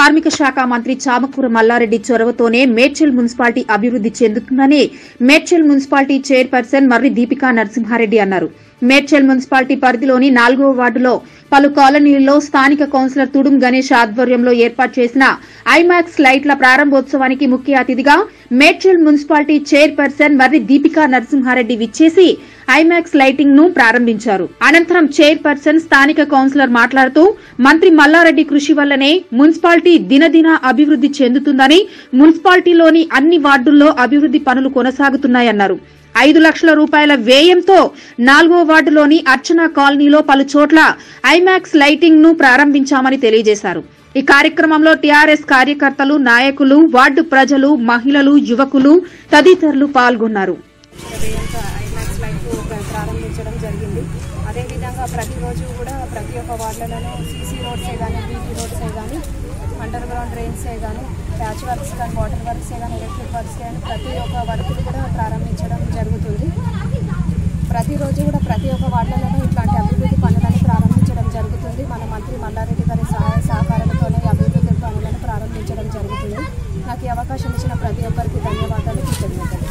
కార్మిక శాఖ మంత్రి చామకూర మల్లారెడ్డి చొరవతోనే మేడ్చల్ మున్సిపాలిటీ అభివృద్ది చెందుతుందని మేడ్చల్ మున్సిపాలిటీ చైర్పర్సన్ మర్రి దీపికా నరసింహారెడ్డి అన్నారు మేడ్చల్ మున్సిపాలిటీ పరిధిలోని నాలుగవ వార్డులో పలు కాలనీల్లో స్థానిక కౌన్సిలర్ తుడుం గణేష్ ఆధ్వర్యంలో ఏర్పాటు చేసిన ఐమాక్స్ లైట్ల ప్రారంభోత్సవానికి ముఖ్య అతిథిగా మేడ్చల్ మున్సిపాలిటీ చైర్పర్సన్ మర్రి దీపికా నరసింహారెడ్డి విచ్చేసి ఐమాక్స్ లైటింగ్ ను ప్రారంభించారు అనంతరం చైర్పర్సన్ స్థానిక కౌన్సిలర్ మాట్లాడుతూ మంత్రి మల్లారెడ్డి కృషి వల్లనే మున్సిపాలిటీ దినదిన అభివృద్ది చెందుతుందని మున్సిపాలిటీలోని అన్ని వార్డుల్లో అభివృద్ది పనులు కొనసాగుతున్నాయన్నారు ఐదు లక్షల రూపాయల వ్యయంతో నాలుగో వార్డులోని అర్చన కాలనీలో పలు చోట్ల ఐమాక్స్ లైటింగ్ ను ప్రారంభించామని తెలియజేశారు ఈ కార్యక్రమంలో టీఆర్ఎస్ కార్యకర్తలు నాయకులు వార్డు ప్రజలు మహిళలు యువకులు తదితరులు పాల్గొన్నారు వ్యయంతో ఐమాక్స్ లైట్ ప్రారంభించడం జరిగింది అదేవిధంగా ప్రతిరోజు కూడా ప్రతి ఒక్క వార్డులలో సీసీ రోడ్సే కానీ బీటీ రోడ్సే కానీ అండర్ గ్రౌండ్ డ్రైన్సే కానీ ప్యాచ్ వర్క్స్ కానీ వాటర్ వర్క్సే కానీ ఎలక్ట్రిక్ వర్క్స్ కానీ ప్రతి ఒక్క వర్క్లు కూడా ప్రారంభించడం జరుగుతుంది ప్రతిరోజు కూడా ప్రతి ఒక్క వార్డులలో ఇట్లాంటి అభివృద్ధి పనులను ప్రారంభించడం జరుగుతుంది మన మంత్రి మల్లారెడ్డి గారి సహాయ సహకారాలతోనే ఈ అభివృద్ధి పనులను ప్రారంభించడం జరుగుతుంది నాకు ఈ అవకాశం ఇచ్చిన ప్రతి ఒక్కరికి ధన్యవాదాలు కృతజ్ఞతలు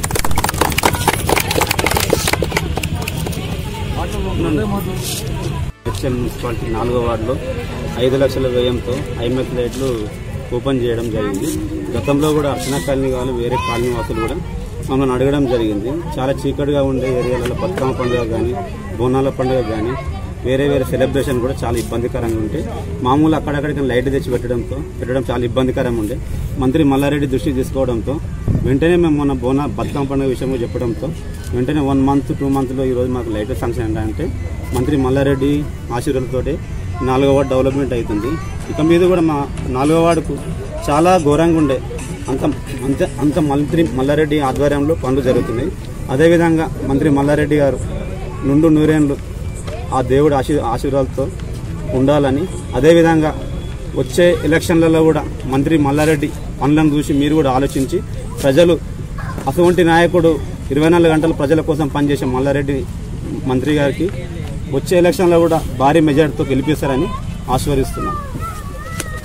హెచ్ఎల్ మున్సిపాలిటీ నాలుగో వార్డులో ఐదు లక్షల వ్యయంతో ఐమెక్ లైట్లు ఓపెన్ చేయడం జరిగింది గతంలో కూడా అర్చన కాలనీ వాళ్ళు వేరే కాలనీ వాసులు కూడా మమ్మల్ని అడగడం జరిగింది చాలా చీకటిగా ఉండే ఏరియాలలో బతుకమ్మ పండుగ కానీ బోనాల పండుగ కానీ వేరే వేరే సెలబ్రేషన్ కూడా చాలా ఇబ్బందికరంగా ఉంటే మామూలు అక్కడక్కడికి లైట్ తెచ్చి పెట్టడంతో పెట్టడం చాలా ఇబ్బందికరంగా ఉండే మంత్రి మల్లారెడ్డి దృష్టికి తీసుకోవడంతో వెంటనే మేము మొన్న బోనా బతుకమ్మ పండుగ విషయంలో చెప్పడంతో వెంటనే వన్ మంత్ టూ మంత్లో ఈరోజు మాకు లైట్ శాంక్షన్ అంటే మంత్రి మల్లారెడ్డి ఆశీర్వాదంతో నాలుగో వార్డు డెవలప్మెంట్ అవుతుంది ఇక మీద కూడా మా నాలుగో వార్డుకు చాలా ఘోరంగా ఉండే అంత అంత అంత మంత్రి మల్లారెడ్డి ఆధ్వర్యంలో పనులు జరుగుతున్నాయి అదేవిధంగా మంత్రి మల్లారెడ్డి గారు నుండు నూరేండ్లు ఆ దేవుడి ఆశీ ఆశీర్వాదాలతో ఉండాలని అదేవిధంగా వచ్చే ఎలక్షన్లలో కూడా మంత్రి మల్లారెడ్డి పనులను చూసి మీరు కూడా ఆలోచించి ప్రజలు అటువంటి నాయకుడు ఇరవై నాలుగు గంటలు ప్రజల కోసం పనిచేసే మల్లారెడ్డి మంత్రి గారికి వచ్చే ఎలక్షన్లో కూడా భారీ మెజార్టీతో గెలిపిస్తారని ఆశీర్వదిస్తున్నాం